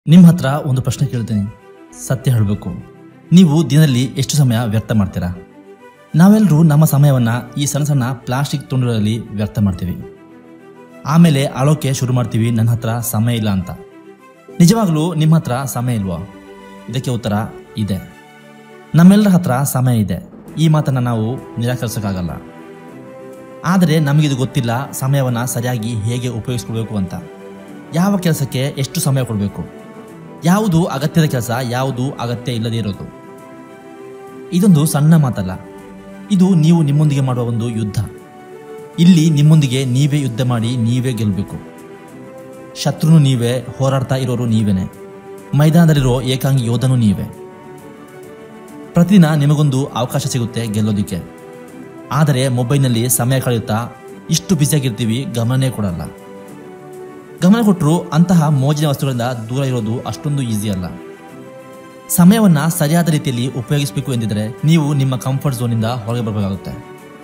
ನಿಮ್ಮ ಹತ್ರ ಒಂದು ಪ್ರಶ್ನೆ ಕೇಳ್ತೀನಿ ಸತ್ಯ ಹೇಳಬೇಕು ನೀವು ದಿನದಲ್ಲಿ ಎಷ್ಟು ಸಮಯ ವ್ಯರ್ಥ ಮಾಡ್ತೀರಾ ನಾವೆಲ್ಲರೂ ನಮ್ಮ ಸಮಯವನ್ನು ಈ ಸಣ್ಣ ಸಣ್ಣ ಪ್ಲಾಸ್ಟಿಕ್ ತುಂಡುಗಳಲ್ಲಿ ವ್ಯರ್ಥ ಮಾಡ್ತೀವಿ ಆಮೇಲೆ ಅಳೋಕೆ ಶುರು ಮಾಡ್ತೀವಿ ನನ್ನ ಹತ್ರ ಸಮಯ ಇಲ್ಲ ಅಂತ ನಿಜವಾಗ್ಲೂ ನಿಮ್ಮ ಹತ್ರ ಸಮಯ ಇಲ್ವಾ ಇದಕ್ಕೆ ಉತ್ತರ ಇದೆ ನಮ್ಮೆಲ್ಲರ ಹತ್ರ ಸಮಯ ಇದೆ ಈ ಮಾತನ್ನು ನಾವು ನಿರಾಕರಿಸೋಕ್ಕಾಗಲ್ಲ ಆದರೆ ನಮಗಿದು ಗೊತ್ತಿಲ್ಲ ಸಮಯವನ್ನು ಸರಿಯಾಗಿ ಹೇಗೆ ಉಪಯೋಗಿಸ್ಕೊಳ್ಬೇಕು ಅಂತ ಯಾವ ಕೆಲಸಕ್ಕೆ ಎಷ್ಟು ಸಮಯ ಕೊಡಬೇಕು ಯಾವುದು ಅಗತ್ಯದ ಕೆಲಸ ಯಾವುದು ಅಗತ್ಯ ಇಲ್ಲದೇ ಇರೋದು ಇದೊಂದು ಸಣ್ಣ ಮಾತಲ್ಲ ಇದು ನೀವು ನಿಮ್ಮೊಂದಿಗೆ ಮಾಡುವ ಒಂದು ಯುದ್ಧ ಇಲ್ಲಿ ನಿಮ್ಮೊಂದಿಗೆ ನೀವೇ ಯುದ್ಧ ಮಾಡಿ ನೀವೇ ಗೆಲ್ಲಬೇಕು ಶತ್ರುನು ನೀವೇ ಹೋರಾಡ್ತಾ ಇರೋರು ನೀವೇನೆ ಮೈದಾನದಲ್ಲಿರೋ ಏಕಾಂಗಿ ಯೋಧನೂ ನೀವೇ ಪ್ರತಿದಿನ ನಿಮಗೊಂದು ಅವಕಾಶ ಸಿಗುತ್ತೆ ಗೆಲ್ಲೋದಿಕ್ಕೆ ಆದರೆ ಮೊಬೈಲ್ನಲ್ಲಿ ಸಮಯ ಕಳೆಯುತ್ತಾ ಇಷ್ಟು ಬ್ಯುಸಿಯಾಗಿರ್ತೀವಿ ಗಮನನೇ ಕೊಡಲ್ಲ ಗಮನ ಕೊಟ್ಟರು ಅಂತಹ ಮೋಜಿನ ವಸ್ತುಗಳಿಂದ ದೂರ ಇರೋದು ಅಷ್ಟೊಂದು ಈಸಿ ಅಲ್ಲ ಸಮಯವನ್ನು ಸರಿಯಾದ ರೀತಿಯಲ್ಲಿ ಉಪಯೋಗಿಸಬೇಕು ಎಂದಿದ್ರೆ ನೀವು ನಿಮ್ಮ ಕಂಫರ್ಟ್ ಝೋನಿಂದ ಹೊರಗೆ ಬರಬೇಕಾಗುತ್ತೆ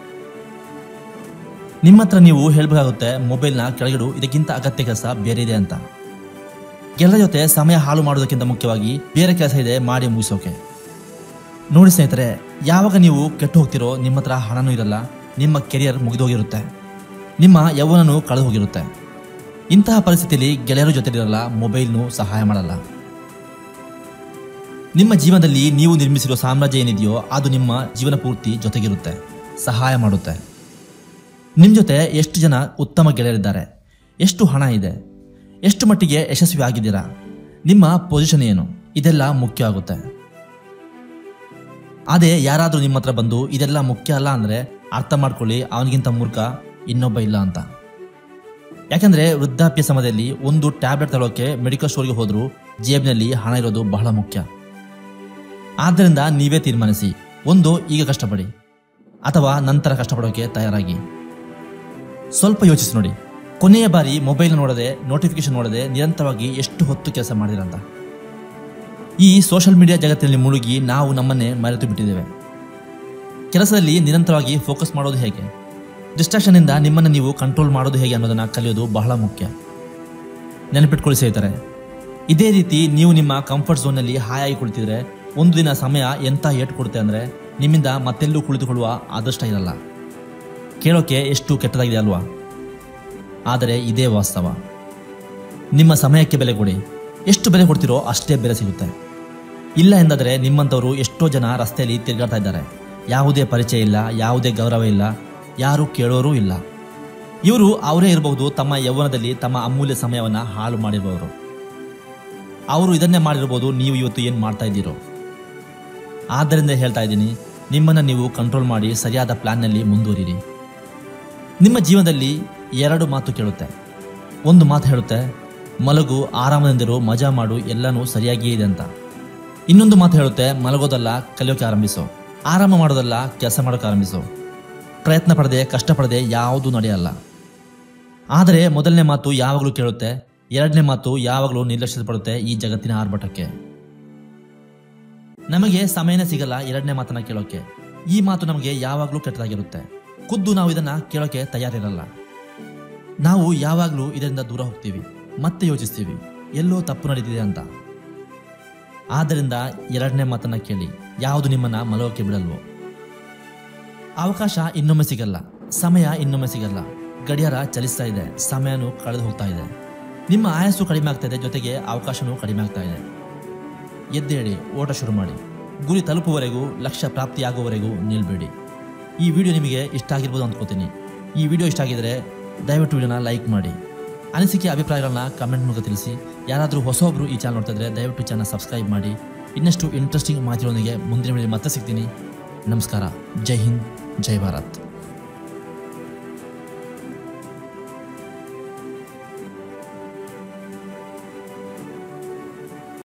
ನಿಮ್ಮ ಹತ್ರ ನೀವು ಹೇಳಬೇಕಾಗುತ್ತೆ ಮೊಬೈಲ್ನ ಕೆಳಗಿಡು ಇದಕ್ಕಿಂತ ಅಗತ್ಯ ಕೆಲಸ ಬೇರೆ ಇದೆ ಅಂತ ಗೆಲ್ಲರ ಜೊತೆ ಸಮಯ ಹಾಳು ಮಾಡೋದಕ್ಕಿಂತ ಮುಖ್ಯವಾಗಿ ಬೇರೆ ಕೆಲಸ ಇದೆ ಮಾಡಿ ಮುಗಿಸೋಕೆ ನೋಡಿ ಸ್ನೇಹಿತರೆ ಯಾವಾಗ ನೀವು ಕೆಟ್ಟು ಹೋಗ್ತಿರೋ ನಿಮ್ಮ ಹತ್ರ ಹಣನೂ ಇರಲ್ಲ ನಿಮ್ಮ ಕೆರಿಯರ್ ಮುಗಿದೋಗಿರುತ್ತೆ ನಿಮ್ಮ ಯೌವನನೂ ಕಳೆದು ಹೋಗಿರುತ್ತೆ ಇಂತಹ ಪರಿಸ್ಥಿತಿಯಲ್ಲಿ ಗೆಳೆಯರ ಜೊತೆಲಿರಲ್ಲ ಮೊಬೈಲ್ನು ಸಹಾಯ ಮಾಡಲ್ಲ ನಿಮ್ಮ ಜೀವನದಲ್ಲಿ ನೀವು ನಿರ್ಮಿಸಿರೋ ಸಾಮ್ರಾಜ್ಯ ಏನಿದೆಯೋ ಅದು ನಿಮ್ಮ ಜೀವನ ಪೂರ್ತಿ ಜೊತೆಗಿರುತ್ತೆ ಸಹಾಯ ಮಾಡುತ್ತೆ ನಿಮ್ಮ ಜೊತೆ ಎಷ್ಟು ಜನ ಉತ್ತಮ ಗೆಳೆಯರಿದ್ದಾರೆ ಎಷ್ಟು ಹಣ ಇದೆ ಎಷ್ಟು ಮಟ್ಟಿಗೆ ಯಶಸ್ವಿ ಆಗಿದ್ದೀರಾ ನಿಮ್ಮ ಪೊಸಿಷನ್ ಏನು ಇದೆಲ್ಲ ಮುಖ್ಯ ಆಗುತ್ತೆ ಅದೇ ಯಾರಾದರೂ ನಿಮ್ಮ ಹತ್ರ ಬಂದು ಇದೆಲ್ಲ ಮುಖ್ಯ ಅಲ್ಲ ಅಂದರೆ ಅರ್ಥ ಮಾಡ್ಕೊಳ್ಳಿ ಅವನಿಗಿಂತ ಮೂರ್ಖ ಇನ್ನೊಬ್ಬ ಇಲ್ಲ ಅಂತ ಯಾಕಂದ್ರೆ ವೃದ್ಧಾಪ್ಯ ಸಮಯದಲ್ಲಿ ಒಂದು ಟ್ಯಾಬ್ಲೆಟ್ ತಗೊಳ್ಳೋಕೆ ಮೆಡಿಕಲ್ ಸ್ಟೋರ್ಗೆ ಹೋದರೂ ಜೇಬಿನಲ್ಲಿ ಹಣ ಇರೋದು ಬಹಳ ಮುಖ್ಯ ಆದ್ದರಿಂದ ನೀವೇ ತೀರ್ಮಾನಿಸಿ ಒಂದು ಈಗ ಕಷ್ಟಪಡಿ ಅಥವಾ ನಂತರ ಕಷ್ಟಪಡೋಕೆ ತಯಾರಾಗಿ ಸ್ವಲ್ಪ ಯೋಚಿಸಿ ನೋಡಿ ಕೊನೆಯ ಬಾರಿ ಮೊಬೈಲ್ ನೋಡದೆ ನೋಟಿಫಿಕೇಶನ್ ನೋಡದೆ ನಿರಂತರವಾಗಿ ಎಷ್ಟು ಹೊತ್ತು ಕೆಲಸ ಮಾಡಿರಂತ ಈ ಸೋಷಿಯಲ್ ಮೀಡಿಯಾ ಜಗತ್ತಿನಲ್ಲಿ ಮುಳುಗಿ ನಾವು ನಮ್ಮನ್ನೇ ಮರೆತು ಬಿಟ್ಟಿದ್ದೇವೆ ಕೆಲಸದಲ್ಲಿ ನಿರಂತರವಾಗಿ ಫೋಕಸ್ ಮಾಡೋದು ಹೇಗೆ ಡಿಸ್ಟ್ರಾಕ್ಷನ್ನಿಂದ ನಿಮ್ಮನ್ನು ನೀವು ಕಂಟ್ರೋಲ್ ಮಾಡೋದು ಹೇಗೆ ಅನ್ನೋದನ್ನು ಕಲಿಯೋದು ಬಹಳ ಮುಖ್ಯ ನೆನಪಿಟ್ಕೊಳ್ಳಿ ಸ್ನೇಹಿತರೆ ಇದೇ ರೀತಿ ನೀವು ನಿಮ್ಮ ಕಂಫರ್ಟ್ ಝೋನ್ನಲ್ಲಿ ಹಾಯಾಗಿ ಕುಳಿತಿದ್ರೆ ಒಂದು ದಿನ ಸಮಯ ಎಂತ ಏಟು ಕೊಡುತ್ತೆ ಅಂದರೆ ನಿಮ್ಮಿಂದ ಮತ್ತೆಲ್ಲೂ ಕುಳಿತುಕೊಳ್ಳುವ ಅದೃಷ್ಟ ಇರಲ್ಲ ಕೇಳೋಕೆ ಎಷ್ಟು ಕೆಟ್ಟದಾಗಿದೆ ಅಲ್ವಾ ಆದರೆ ಇದೇ ವಾಸ್ತವ ನಿಮ್ಮ ಸಮಯಕ್ಕೆ ಬೆಲೆ ಕೊಡಿ ಎಷ್ಟು ಬೆಲೆ ಕೊಡ್ತೀರೋ ಅಷ್ಟೇ ಬೆಲೆ ಸಿಗುತ್ತೆ ಇಲ್ಲ ಎಂದಾದರೆ ನಿಮ್ಮಂಥವರು ಎಷ್ಟೋ ಜನ ರಸ್ತೆಯಲ್ಲಿ ತಿರುಗಾಡ್ತಾ ಇದ್ದಾರೆ ಯಾವುದೇ ಪರಿಚಯ ಇಲ್ಲ ಯಾವುದೇ ಗೌರವ ಇಲ್ಲ ಯಾರು ಕೇಳೋರೂ ಇಲ್ಲ ಇವರು ಅವರೇ ಇರಬಹುದು ತಮ್ಮ ಯೌವನದಲ್ಲಿ ತಮ್ಮ ಅಮೂಲ್ಯ ಸಮಯವನ್ನು ಹಾಳು ಮಾಡಿರುವವರು ಅವರು ಇದನ್ನೇ ಮಾಡಿರ್ಬೋದು ನೀವು ಇವತ್ತು ಏನು ಮಾಡ್ತಾ ಇದ್ದೀರೋ ಆದ್ದರಿಂದ ಹೇಳ್ತಾ ಇದ್ದೀನಿ ನಿಮ್ಮನ್ನು ನೀವು ಕಂಟ್ರೋಲ್ ಮಾಡಿ ಸರಿಯಾದ ಪ್ಲಾನ್ನಲ್ಲಿ ಮುಂದುವರಿರಿ ನಿಮ್ಮ ಜೀವನದಲ್ಲಿ ಎರಡು ಮಾತು ಕೇಳುತ್ತೆ ಒಂದು ಮಾತು ಹೇಳುತ್ತೆ ಮಲಗು ಆರಾಮದಿಂದಿರು ಮಜಾ ಮಾಡು ಎಲ್ಲನೂ ಸರಿಯಾಗಿಯೇ ಇದೆ ಅಂತ ಇನ್ನೊಂದು ಮಾತು ಹೇಳುತ್ತೆ ಮಲಗೋದಲ್ಲ ಕಲಿಯೋಕೆ ಆರಂಭಿಸು ಆರಾಮ ಮಾಡೋದಲ್ಲ ಕೆಲಸ ಮಾಡೋಕೆ ಆರಂಭಿಸು ಪ್ರಯತ್ನ ಪಡದೆ ಕಷ್ಟಪಡದೆ ಯಾವುದೂ ನಡೆಯಲ್ಲ ಆದರೆ ಮೊದಲನೇ ಮಾತು ಯಾವಾಗಲೂ ಕೇಳುತ್ತೆ ಎರಡನೇ ಮಾತು ಯಾವಾಗಲೂ ನಿರ್ಲಕ್ಷಿಸಲ್ಪಡುತ್ತೆ ಈ ಜಗತ್ತಿನ ಆರ್ಭಟಕ್ಕೆ ನಮಗೆ ಸಮಯನೇ ಸಿಗಲ್ಲ ಎರಡನೇ ಮಾತನ್ನ ಕೇಳೋಕೆ ಈ ಮಾತು ನಮಗೆ ಯಾವಾಗಲೂ ಕೆಟ್ಟದಾಗಿರುತ್ತೆ ಖುದ್ದು ನಾವು ಇದನ್ನ ಕೇಳೋಕೆ ತಯಾರಿರಲ್ಲ ನಾವು ಯಾವಾಗಲೂ ಇದರಿಂದ ದೂರ ಹೋಗ್ತೀವಿ ಮತ್ತೆ ಯೋಚಿಸ್ತೀವಿ ಎಲ್ಲೋ ತಪ್ಪು ನಡೀತಿದೆ ಅಂತ ಆದ್ದರಿಂದ ಎರಡನೇ ಮಾತನ್ನ ಕೇಳಿ ಯಾವುದು ನಿಮ್ಮನ್ನ ಮಲಗೋಕೆ ಬಿಡಲ್ವೋ ಅವಕಾಶ ಇನ್ನೊಮ್ಮೆ ಸಿಗಲ್ಲ ಸಮಯ ಇನ್ನೊಮ್ಮೆ ಸಿಗಲ್ಲ ಗಡಿಯಾರ ಚಲಿಸ್ತಾ ಇದೆ ಸಮಯನೂ ಕಳೆದು ಹೋಗ್ತಾ ಇದೆ ನಿಮ್ಮ ಆಯಸ್ಸು ಕಡಿಮೆ ಆಗ್ತಾ ಇದೆ ಜೊತೆಗೆ ಅವಕಾಶನೂ ಕಡಿಮೆ ಆಗ್ತಾ ಇದೆ ಎದ್ದೇಳಿ ಓಟ ಶುರು ಮಾಡಿ ಗುರಿ ತಲುಪುವವರೆಗೂ ಲಕ್ಷ್ಯ ಪ್ರಾಪ್ತಿಯಾಗುವವರೆಗೂ ನಿಲ್ಬೇಡಿ ಈ ವಿಡಿಯೋ ನಿಮಗೆ ಇಷ್ಟ ಆಗಿರ್ಬೋದು ಅಂದ್ಕೋತೀನಿ ಈ ವಿಡಿಯೋ ಇಷ್ಟ ಆಗಿದ್ರೆ ದಯವಿಟ್ಟು ವಿಡಿಯೋನ ಲೈಕ್ ಮಾಡಿ ಅನಿಸಿಕೆ ಅಭಿಪ್ರಾಯಗಳನ್ನ ಕಮೆಂಟ್ ಮೂಲಕ ತಿಳಿಸಿ ಯಾರಾದರೂ ಹೊಸೊಬ್ಬರು ಈ ಚಾನಲ್ ನೋಡ್ತಾ ಇದ್ರೆ ದಯವಿಟ್ಟು ಚಾನಲ್ ಸಬ್ಸ್ಕ್ರೈಬ್ ಮಾಡಿ ಇನ್ನಷ್ಟು ಇಂಟ್ರೆಸ್ಟಿಂಗ್ ಮಾಹಿತಿಗಳೊಂದಿಗೆ ಮುಂದಿನ ವಿಡಿಯೋ ಮತ್ತೆ ಸಿಗ್ತೀನಿ ನಮಸ್ಕಾರ ಜೈ ಹಿಂದ್ ಜೈ ಭಾರತ್